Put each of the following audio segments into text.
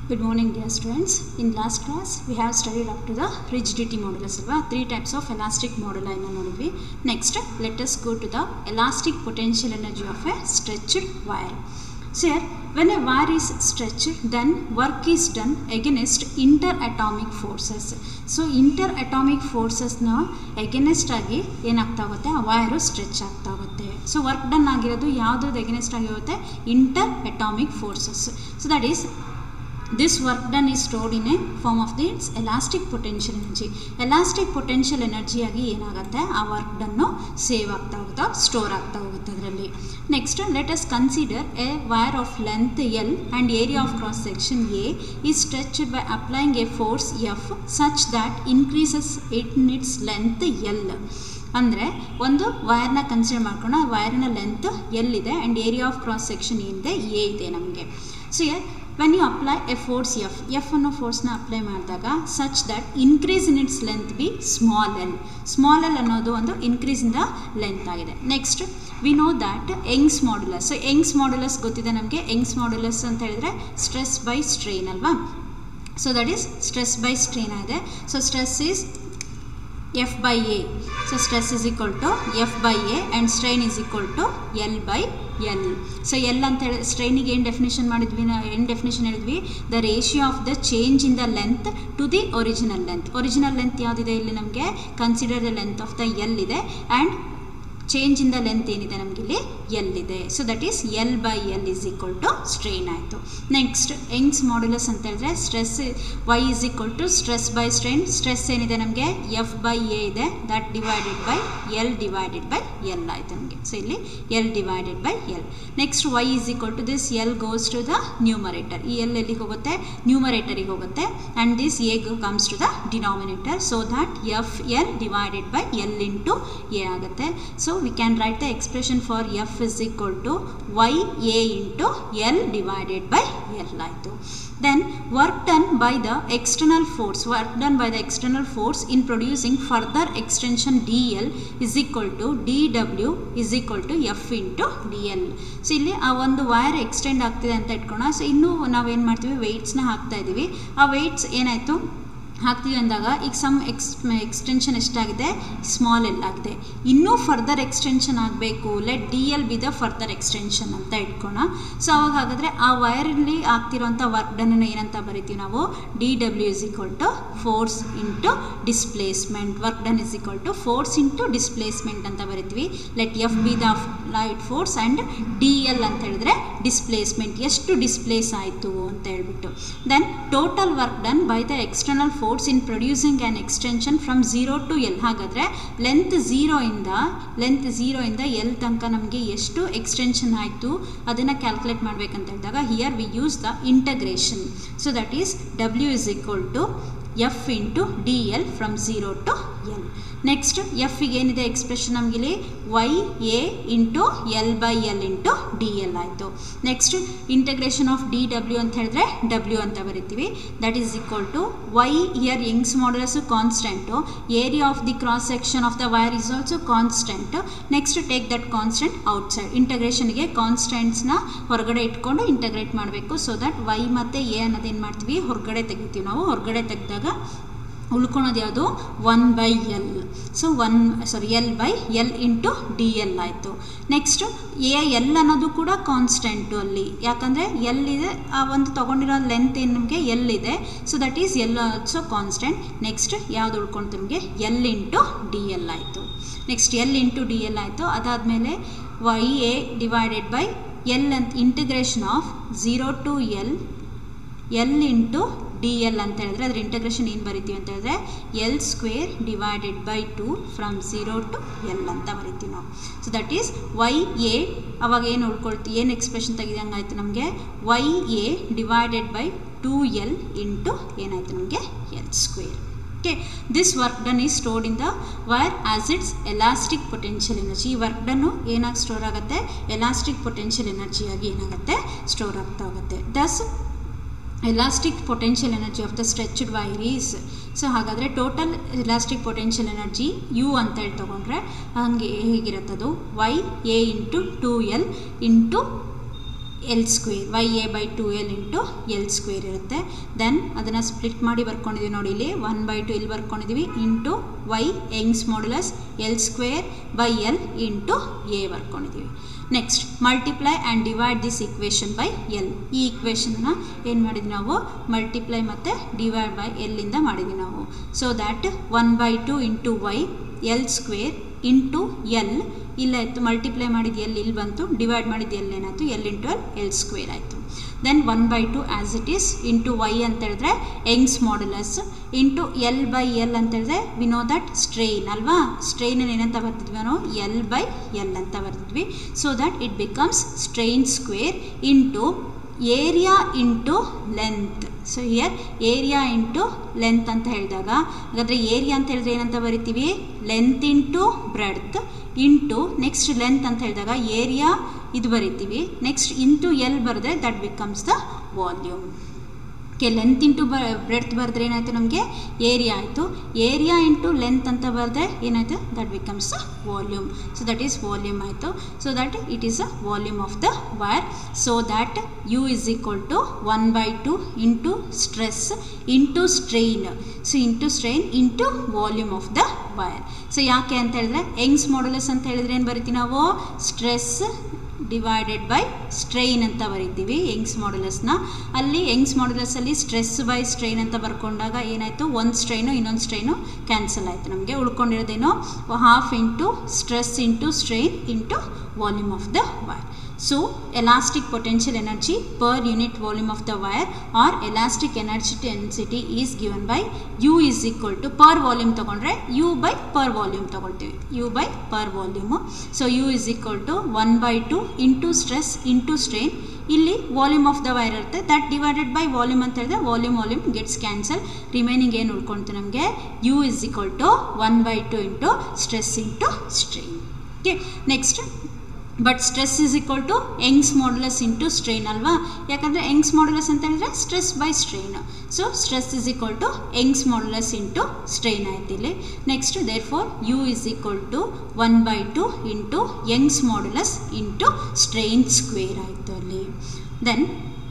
Good morning, dear students. In last class, we have studied up to the rigidity modulus ಅಲ್ವಾ three types of elastic ಮಾಡ್ಯುಲೈನ ನೋಡಿದ್ವಿ next let us go to the elastic potential energy of a stretched wire. So here, when a wire is stretched, then work is done against interatomic forces. So interatomic ಫೋರ್ಸಸ್ನ against ಆಗಿ ಏನಾಗ್ತಾ ಹೋಗುತ್ತೆ ಆ wire stretch ಆಗ್ತಾ ಹೋಗುತ್ತೆ so work done ಆಗಿರೋದು ಯಾವುದ್ರದ್ದು against ಆಗಿರುತ್ತೆ inter atomic forces so that is this work done is stored in a form of the its elastic potential energy elastic potential energy ಆಗಿ ಏನಾಗುತ್ತೆ ಆ ವರ್ಕ್ ಡನ್ನು ಸೇವ್ ಆಗ್ತಾ ಹೋಗುತ್ತಾ ಸ್ಟೋರ್ ಆಗ್ತಾ ಹೋಗುತ್ತೆ ಅದರಲ್ಲಿ next let us consider a wire of length L and area of cross section A is stretched by applying a force F such that increases it its length L ಅಂದರೆ ಒಂದು ವೈರ್ನ consider ಮಾಡ್ಕೊಂಡು ಆ ವೈರ್ನ length ಎಲ್ಲಿದೆ and area of cross section ಏನಿದೆ A ಇದೆ ನಮಗೆ so when you apply a force F F ಅನ್ನೋ ಫೋರ್ಸ್ನ ಅಪ್ಲೈ ಮಾಡಿದಾಗ such that increase in its length B small L small L ಅನ್ನೋದು ಒಂದು ಇನ್ಕ್ರೀಸ್ ಇನ್ ದ ಲೆಂತ್ ಆಗಿದೆ next we know that Young's modulus so Young's modulus ಗೊತ್ತಿದೆ ನಮಗೆ Young's modulus ಅಂತ ಹೇಳಿದ್ರೆ ಸ್ಟ್ರೆಸ್ ಬೈ ಸ್ಟ್ರೈನ್ ಅಲ್ವಾ so that is stress by strain ಆಗಿದೆ so stress is F by A so stress is equal to F by A and strain is equal to L by L so L ಅಂತ ಹೇಳಿ ಸ್ಟ್ರೈನಿಗೆ ಏನು definition ಮಾಡಿದ್ವಿ ನಾವು ಏನು definition ಹೇಳಿದ್ವಿ the ratio of the change in the length to the original length original length ಯಾವುದಿದೆ ಇಲ್ಲಿ ನಮಗೆ consider the length of the L ಇದೆ and change in the length ಏನಿದೆ ನಮಗೆ ಇಲ್ಲಿ ಎಲ್ ಇದೆ so that is L by L is equal to strain ಆಯಿತು next Young's modulus ಅಂತ ಹೇಳಿದ್ರೆ stress Y is equal to stress by strain stress ಏನಿದೆ ನಮಗೆ ಎಫ್ ಬೈ ಎ ಇದೆ that divided by L divided by L ಆಯಿತು ನಮಗೆ so ಇಲ್ಲಿ L divided by L next Y is equal to this L goes to the numerator ಈ L ಎಲ್ಲಿಗೆ ಹೋಗುತ್ತೆ ನ್ಯೂಮರೇಟರಿಗೆ ಹೋಗುತ್ತೆ and this A comes to the denominator so that F L divided by L into A ಆಗುತ್ತೆ so we can write the expression for f is equal to y a into l divided by l ಆಯಿತು then work done by the external force work done by the external force in producing further extension dl is equal to dw is equal to f into dl so ಇಲ್ಲಿ ಆ ಒಂದು wire extend ಆಗ್ತಿದೆ ಅಂತ ಇಟ್ಕೋಣ so ಇನ್ನೂ ನಾವೇನು ಮಾಡ್ತೀವಿ ವೆಯ್ಟ್ಸ್ನ ಹಾಕ್ತಾ ಇದ್ದೀವಿ ಆ ವೆಯ್ಟ್ಸ್ ಏನಾಯಿತು ಹಾಕ್ತೀವಿ ಅಂದಾಗ ಈಗ ಸಮ್ ಎಕ್ಸ್ ಎಕ್ಸ್ಟೆನ್ಷನ್ ಎಷ್ಟಾಗಿದೆ ಸ್ಮಾಲ್ ಎಲ್ ಆಗಿದೆ ಇನ್ನೂ ಫರ್ದರ್ ಎಕ್ಸ್ಟೆನ್ಷನ್ ಆಗಬೇಕು let D L be the further extension ಅಂತ ಇಟ್ಕೋಣ ಸೊ ಅವಾಗ ಹಾಗಾದರೆ ಆ ವೈರಲ್ಲಿ ಆಗ್ತಿರೋಂಥ ವರ್ಕ್ ಡನ್ನ ಏನಂತ ಬರಿತೀವಿ ನಾವು D W is equal to force into displacement work done is equal to force into displacement ಅಂತ ಬರಿತೀವಿ let F be the light force and D L ಅಂತ ಹೇಳಿದ್ರೆ ಡಿಸ್ಪ್ಲೇಸ್ಮೆಂಟ್ ಎಷ್ಟು ಡಿಸ್ಪ್ಲೇಸ್ ಆಯಿತು ಅಂತ ಹೇಳ್ಬಿಟ್ಟು then total work done by the external force in producing an extension from zero to L ಹಾಗಾದರೆ length ಝೀರೋಯಿಂದ ಲೆಂತ್ ಝೀರೋಯಿಂದ ಎಲ್ ತನಕ ನಮಗೆ ಎಷ್ಟು ಎಕ್ಸ್ಟೆನ್ಷನ್ ಆಯಿತು ಅದನ್ನು ಕ್ಯಾಲ್ಕುಲೇಟ್ ಮಾಡಬೇಕಂತ ಹೇಳಿದಾಗ here we use the integration so that is W is equal to F into D L from zero to L next ಎಫ್ಗೆ ಏನಿದೆ ಎಕ್ಸ್ಪ್ರೆಷನ್ ನಮಗಿಲ್ಲಿ Y A into L by L into D L ಆಯಿತು next integration of D W ಅಂತ ಹೇಳಿದ್ರೆ W ಅಂತ ಬರಿತೀವಿ that is equal to Y here Young's modulus constant area of the cross section of the wire is also constant next take that constant outside ಇಂಟಗ್ರೇಷನ್ಗೆ ಕಾನ್ಸ್ಟೆಂಟ್ಸ್ನ ಹೊರಗಡೆ ಇಟ್ಕೊಂಡು integrate ಮಾಡಬೇಕು so that Y ಮತ್ತು A ಅನ್ನೋದೇನು ಮಾಡ್ತೀವಿ ಹೊರಗಡೆ ತೆಗಿತೀವಿ ನಾವು ಹೊರಗಡೆ ತೆಗೆದಾಗ ಉಳ್ಕೊಳೋದು ಯಾವುದು one by L so one sorry L by L into D L ಆಯಿತು ನೆಕ್ಸ್ಟು ಎ ಎಲ್ ಅನ್ನೋದು ಕೂಡ ಕಾನ್ಸ್ಟೆಂಟು ಅಲ್ಲಿ ಯಾಕಂದರೆ ಎಲ್ ಇದೆ ಆ ಒಂದು ತೊಗೊಂಡಿರೋ ಲೆಂತ್ ಏನು ನಮಗೆ ಎಲ್ ಇದೆ so that is L also constant next ಯಾವುದು ಉಳ್ಕೊಳ್ತು ನಮಗೆ ಎಲ್ ಇಂಟು ಡಿ ಎಲ್ ಆಯಿತು next L into D L ಆಯಿತು ಅದಾದಮೇಲೆ Y A divided by L ಅಂತ integration of zero to L L into D L ಅಂತ ಹೇಳಿದ್ರೆ ಅದ್ರ ಇಂಟಗ್ರೇಷನ್ ಏನು ಬರಿತೀವಿ ಅಂತ ಹೇಳಿದ್ರೆ L square divided by two from zero to L ಅಂತ ಬರಿತೀವಿ ನಾವು so that is Y A ಅವಾಗ ಏನು ಉಳ್ಕೊಳ್ತೀವಿ ಏನು ಎಕ್ಸ್ಪ್ರೆಷನ್ ತೆಗೆದಂಗೆ ಆಯಿತು ನಮಗೆ Y A divided by two L into ಏನಾಯಿತು ನಮಗೆ L square okay this work done is stored in the wire as its elastic potential energy ಈ ವರ್ಕ್ ಡನ್ನು ಏನಾಗಿ ಸ್ಟೋರ್ ಆಗುತ್ತೆ ಎಲಾಸ್ಟಿಕ್ ಪೊಟೆನ್ಷಿಯಲ್ ಎನರ್ಜಿಯಾಗಿ ಏನಾಗುತ್ತೆ ಸ್ಟೋರ್ ಆಗ್ತಾ ಹೋಗುತ್ತೆ thus elastic potential energy of the stretched wire is so ಹಾಗಾದರೆ total elastic potential energy U ಅಂತೇಳಿ ತೊಗೊಂಡ್ರೆ ಹಾಗೆ ಹೇಗಿರುತ್ತದು Y A into two L into L square Y A by two L into L square ಇರುತ್ತೆ then ಅದನ್ನು split ಮಾಡಿ ಬರ್ಕೊಂಡಿದ್ದೀವಿ ನೋಡಿ ಇಲ್ಲಿ ಒನ್ ಬೈ ಟು ಇಲ್ಲಿ ಬರ್ಕೊಂಡಿದ್ದೀವಿ into Y Young's modulus L square by L into A ಬರ್ಕೊಂಡಿದ್ದೀವಿ next multiply and divide this equation by L ಈ ಈಕ್ವೇಷನ್ನ ಏನು ಮಾಡಿದ್ವಿ ನಾವು ಮಲ್ಟಿಪ್ಲೈ ಮತ್ತು ಡಿವೈಡ್ ಬೈ ಎಲ್ಲಿಂದ ಮಾಡಿದ್ವಿ ನಾವು so that one by two into Y L square into L ಇಲ್ಲಾಯಿತು ಮಲ್ಟಿಪ್ಲೈ ಮಾಡಿದ ಎಲ್ ಇಲ್ಲಿ ಬಂತು ಡಿವೈಡ್ ಮಾಡಿದ ಎಲ್ ಏನಾಯಿತು L into L L square ಆಯಿತು then one by two as it is into Y ಅಂತ ಹೇಳಿದ್ರೆ Young's modulus into L by L ಅಂತ ಹೇಳಿದ್ರೆ ವಿ ನೋ ದಟ್ ಸ್ಟ್ರೈನ್ ಅಲ್ವಾ ಸ್ಟ್ರೈನ್ ಏನಂತ ಬರ್ತಿದ್ವಿ ನಾವು ಎಲ್ ಬೈ ಎಲ್ ಅಂತ ಬರ್ತಿದ್ವಿ so that it becomes strain square into area into length so here area into length ಅಂತ ಹೇಳಿದಾಗ ಹಾಗಾದರೆ ಏರಿಯಾ ಅಂತ ಹೇಳಿದ್ರೆ ಏನಂತ ಬರಿತೀವಿ length into breadth into next length ಅಂತ ಹೇಳಿದಾಗ ಏರಿಯಾ ಇದು ಬರಿತೀವಿ ನೆಕ್ಸ್ಟ್ ಇಂಟು ಎಲ್ ಬರೆದ್ರೆ that becomes the volume okay length into b breadth ಬರೆದ್ರೆ ಏನಾಯಿತು ನಮಗೆ ಏರಿಯಾ ಆಯಿತು ಏರಿಯಾ ಇಂಟು ಲೆಂತ್ ಅಂತ ಬರೆದ್ರೆ ಏನಾಯಿತು that becomes the volume so that is volume ಆಯಿತು so that it is a volume of the wire so that U is equal to one by two into stress into strain so into strain into volume of the wire so ಯಾಕೆ ಅಂತ ಹೇಳಿದ್ರೆ Young's modulus ಅಂತ ಹೇಳಿದ್ರೆ ಏನು ಬರಿತೀವಿ ನಾವು stress divided by strain ಅಂತ ಬರಿತೀವಿ ಯಂಗ್ಸ್ ಮಾಡ್ಯುಲಸ್ನ ಅಲ್ಲಿ ಯಂಗ್ಸ್ ಮಾಡ್ಯುಲಸಲ್ಲಿ ಸ್ಟ್ರೆಸ್ ಬೈ ಸ್ಟ್ರೈನ್ ಅಂತ ಬರ್ಕೊಂಡಾಗ ಏನಾಯಿತು ಒಂದು ಸ್ಟ್ರೈನು ಇನ್ನೊಂದು ಸ್ಟ್ರೈನು ಕ್ಯಾನ್ಸಲ್ ಆಯಿತು ನಮಗೆ ಉಳ್ಕೊಂಡಿರೋದೇನು half into stress into strain into volume of the wire so elastic potential energy per unit volume of the wire or elastic energy density is given by U is equal to per volume ತೊಗೊಂಡ್ರೆ U by per volume ತೊಗೊಳ್ತೀವಿ U by per volume so U is equal to one by two into stress into strain ಇಲ್ಲಿ volume of the wire ಇರುತ್ತೆ that divided by volume ಅಂತ ಹೇಳಿದ್ರೆ volume volume gets cancel remaining ಏನು ಉಳ್ಕೊಳ್ತು ನಮಗೆ U is equal to one by two into stress into strain okay next but stress is equal to Young's modulus into strain ಅಲ್ವಾ ಯಾಕಂದರೆ Young's modulus ಅಂತ ಹೇಳಿದ್ರೆ stress by strain so stress is equal to Young's modulus into strain ಆಯ್ತು ಇಲ್ಲಿ next therefore U is equal to one by two into Young's modulus into strain square ಆಯಿತು ಅಲ್ಲಿ then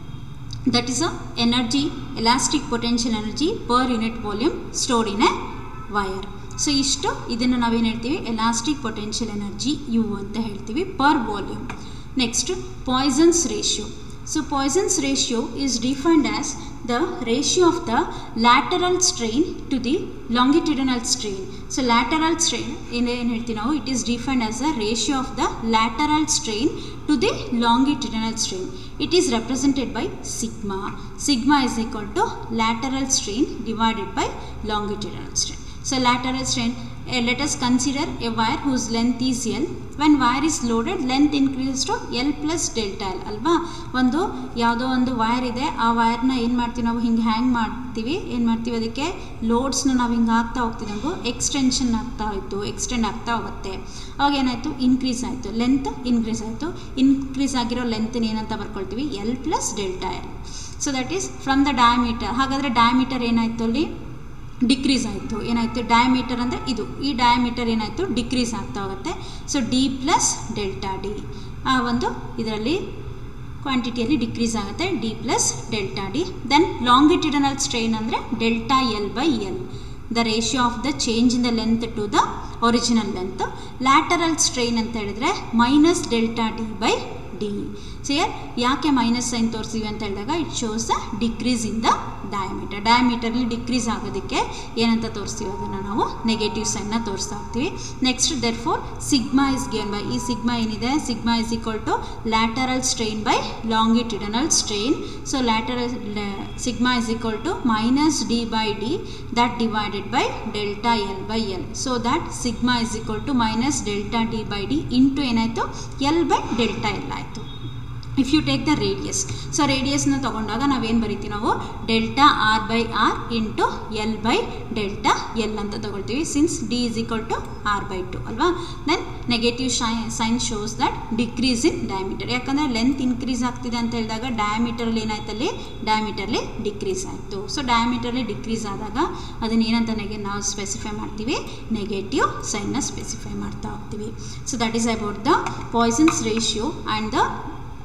that is a energy elastic potential energy per unit volume stored in a wire so ಇಷ್ಟು ಇದನ್ನು ನಾವೇನು ಹೇಳ್ತೀವಿ elastic potential energy U ಅಂತ ಹೇಳ್ತೀವಿ per volume next Poisson's ratio so Poisson's ratio is defined as the ratio of the lateral strain to the longitudinal strain so lateral strain ಏನೇನು ಹೇಳ್ತೀವಿ ನಾವು it is defined as the ratio of the lateral strain to the longitudinal strain it is represented by sigma sigma is equal to lateral strain divided by longitudinal strain so lateral strain uh, let us consider a wire whose length is L when wire is loaded length increases to L plus delta L ಅಲ್ವಾ ಒಂದು ಯಾವುದೋ ಒಂದು wire ಇದೆ ಆ ವೈರ್ನ ಏನು ಮಾಡ್ತೀವಿ ನಾವು ಹಿಂಗೆ ಹ್ಯಾಂಗ್ ಮಾಡ್ತೀವಿ ಏನು ಮಾಡ್ತೀವಿ ಅದಕ್ಕೆ ಲೋಡ್ಸ್ನ ನಾವು ಹಿಂಗೆ ಹಾಕ್ತಾ ಹೋಗ್ತೀವಿ ನಾವು ಎಕ್ಸ್ಟೆನ್ಷನ್ ಆಗ್ತಾ ಹೋಯ್ತು ಎಕ್ಸ್ಟೆಂಡ್ ಆಗ್ತಾ ಹೋಗುತ್ತೆ ಅವಾಗ ಏನಾಯಿತು ಇನ್ಕ್ರೀಸ್ ಆಯಿತು ಲೆಂತ್ ಇನ್ಕ್ರೀಸ್ ಆಯಿತು ಇನ್ಕ್ರೀಸ್ ಆಗಿರೋ ಲೆಂತ್ನ ಏನಂತ ಬರ್ಕೊಳ್ತೀವಿ L plus delta L so that is from the diameter ಹಾಗಾದರೆ ಡಯಾಮೀಟರ್ ಏನಾಯಿತು ಅಲ್ಲಿ ಡಿಕ್ರೀಸ್ ಆಯಿತು ಏನಾಯಿತು ಡಯಾಮೀಟರ್ ಅಂದರೆ ಇದು ಈ ಡಯಾಮೀಟರ್ ಏನಾಯಿತು ಡಿಕ್ರೀಸ್ ಆಗ್ತಾ ಹೋಗುತ್ತೆ so D plus delta D ಆ ಒಂದು ಇದರಲ್ಲಿ ಕ್ವಾಂಟಿಟಿಯಲ್ಲಿ ಡಿಕ್ರೀಸ್ ಆಗುತ್ತೆ D plus delta D then longitudinal strain ಅಂದರೆ delta L by L the ratio of the change in the length to the original length lateral strain ಅಂತ ಹೇಳಿದ್ರೆ minus delta D by D so here ಯಾಕೆ minus sign ತೋರಿಸ್ತೀವಿ ಅಂತ ಹೇಳಿದಾಗ it shows the decrease in the diameter ಡಯಾಮೀಟರ್ಲಿ decrease ಆಗೋದಕ್ಕೆ ಏನಂತ ತೋರಿಸ್ತೀವಿ ಅದನ್ನು ನಾವು ನೆಗೆಟಿವ್ ಸೈನ್ನ ತೋರಿಸ್ತಾ ಹೋಗ್ತೀವಿ next therefore sigma is given by ಈ ಸಿಗ್ಮಾ ಏನಿದೆ sigma is equal to lateral strain by longitudinal strain so lateral sigma is equal to minus D by D that divided by delta L by L so that sigma is equal to minus delta D by D into ಏನಾಯಿತು L by delta L ಆಯಿತು if you take the radius so ರೇಡಿಯಸ್ನ ತೊಗೊಂಡಾಗ ನಾವೇನು ಬರಿತೀವಿ ನಾವು delta R by R into L by delta L ಅಂತ ತೊಗೊಳ್ತೀವಿ since D is equal to R by two ಅಲ್ವಾ ದೆನ್ ನೆಗೆಟಿವ್ ಶೈ sign shows that decrease in diameter ಯಾಕಂದರೆ ಲೆಂತ್ ಇನ್ಕ್ರೀಸ್ ಆಗ್ತಿದೆ ಅಂತ ಹೇಳಿದಾಗ ಡಯಾಮೀಟರಲ್ಲಿ ಏನಾಯ್ತಲ್ಲಿ ಡಯಾಮೀಟರ್ಲಿ ಡಿಕ್ರೀಸ್ ಆಯಿತು ಸೊ ಡಯಾಮೀಟರ್ಲಿ ಡಿಕ್ರೀಸ್ ಆದಾಗ ಅದನ್ನ ಏನಂತ ನೆಗೆ ನಾವು ಸ್ಪೆಸಿಫೈ ಮಾಡ್ತೀವಿ ನೆಗೆಟಿವ್ ಸೈನ್ನ ಸ್ಪೆಸಿಫೈ ಮಾಡ್ತಾ ಹೋಗ್ತೀವಿ so that is about the Poisson's ratio and the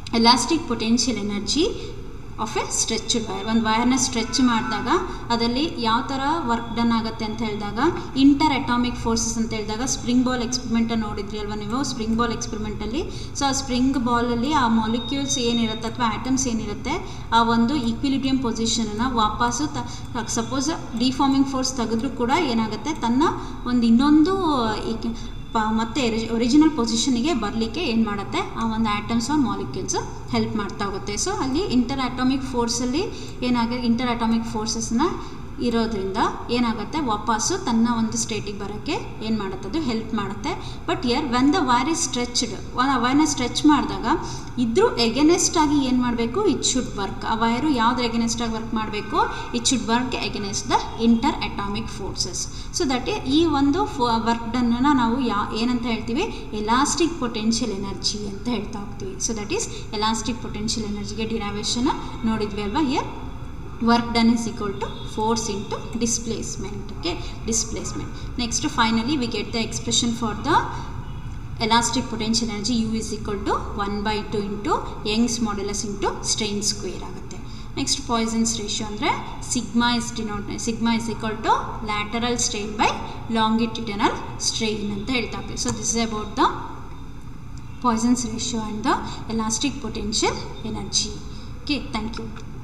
elastic potential energy of a stretched wire ಒಂದು ವೈರ್ನ ಸ್ಟ್ರೆಚ್ ಮಾಡಿದಾಗ ಅದರಲ್ಲಿ ಯಾವ ಥರ ವರ್ಕ್ ಡನ್ ಆಗುತ್ತೆ ಅಂತ ಹೇಳಿದಾಗ ಇಂಟರ್ ಅಟಾಮಿಕ್ ಫೋರ್ಸಸ್ ಅಂತ ಹೇಳಿದಾಗ ಸ್ಪ್ರಿಂಗ್ ಬಾಲ್ ಎಕ್ಸ್ಪೆರಿಮೆಂಟನ್ನು ನೋಡಿದ್ರಿ ಅಲ್ವಾ ನೀವು ಸ್ಪ್ರಿಂಗ್ ಬಾಲ್ ಎಕ್ಸ್ಪೆರಿಮೆಂಟಲ್ಲಿ ಸೊ ಆ ಸ್ಪ್ರಿಂಗ್ ಬಾಲಲ್ಲಿ ಆ ಮಾಲಿಕ್ಯೂಲ್ಸ್ ಏನಿರುತ್ತೆ ಅಥವಾ ಆಟಮ್ಸ್ ಏನಿರುತ್ತೆ ಆ ಒಂದು ಈಕ್ವಿಲಿಬ್ರಿಯಂ ಪೊಸಿಷನನ್ನು ವಾಪಸ್ಸು ತ ಸಪೋಸ್ ಡಿಫಾರ್ಮಿಂಗ್ ಫೋರ್ಸ್ ತೆಗೆದ್ರೂ ಕೂಡ ಏನಾಗುತ್ತೆ ತನ್ನ ಒಂದು ಇನ್ನೊಂದು ಈ- ಪ ಮತ್ತೆ ಒರಿಜಿನಲ್ ಪೊಸಿಷನಿಗೆ ಬರಲಿಕ್ಕೆ ಏನು ಮಾಡುತ್ತೆ ಆ ಒಂದು ಆಟಮ್ಸ್ ಆರ್ ಮಾಲಿಕ್ಯೂಲ್ಸ್ ಹೆಲ್ಪ್ ಮಾಡ್ತಾ ಹೋಗುತ್ತೆ ಸೊ ಅಲ್ಲಿ ಇಂಟರ್ ಅಟಾಮಿಕ್ ಫೋರ್ಸಲ್ಲಿ ಏನಾಗುತ್ತೆ ಇಂಟರ್ ಅಟಾಮಿಕ್ ಫೋರ್ಸಸ್ನ ಇರೋದ್ರಿಂದ ಏನಾಗುತ್ತೆ ವಾಪಸ್ಸು ತನ್ನ ಒಂದು ಸ್ಟೇಟಿಗೆ ಬರೋಕ್ಕೆ ಏನು ಮಾಡುತ್ತೆ ಅದು ಹೆಲ್ಪ್ ಮಾಡುತ್ತೆ but here when the wire is stretched ವೈರ್ನ ಸ್ಟ್ರೆಚ್ ಮಾಡಿದಾಗ ಇದ್ರೂ ಎಗೆನೆಸ್ಟ್ ಆಗಿ ಏನು ಮಾಡಬೇಕು ಇಟ್ ಶುಡ್ ವರ್ಕ್ ಆ ವೈರು ಯಾವ್ದು ಎಗೆನೆಸ್ಟ್ ಆಗಿ ವರ್ಕ್ ಮಾಡಬೇಕು it should work against the inter atomic forces so that ಈ ಒಂದು ವರ್ಕ್ ಡನ್ನನ್ನು ನಾವು ಯಾ ಏನಂತ ಹೇಳ್ತೀವಿ ಎಲಾಸ್ಟಿಕ್ ಪೊಟೆನ್ಷಿಯಲ್ ಎನರ್ಜಿ ಅಂತ ಹೇಳ್ತಾ ಹೋಗ್ತೀವಿ so that is elastic potential ಎನರ್ಜಿಗೆ ಡಿರಾವೇಶನ್ ನೋಡಿದ್ವಿ ಅಲ್ವಾ here work done is equal to force into displacement okay displacement next finally we get the expression for the elastic potential energy u is equal to 1 by 2 into young's modulus into strain square ಆಗುತ್ತೆ next Poisson's ratio ಅಂದರೆ sigma is denote sigma is equal to lateral strain by longitudinal strain ಅಂತ ಹೇಳ್ತಾ ಇರ್ತೀವಿ so this is about the Poisson's ratio and the elastic potential energy okay thank you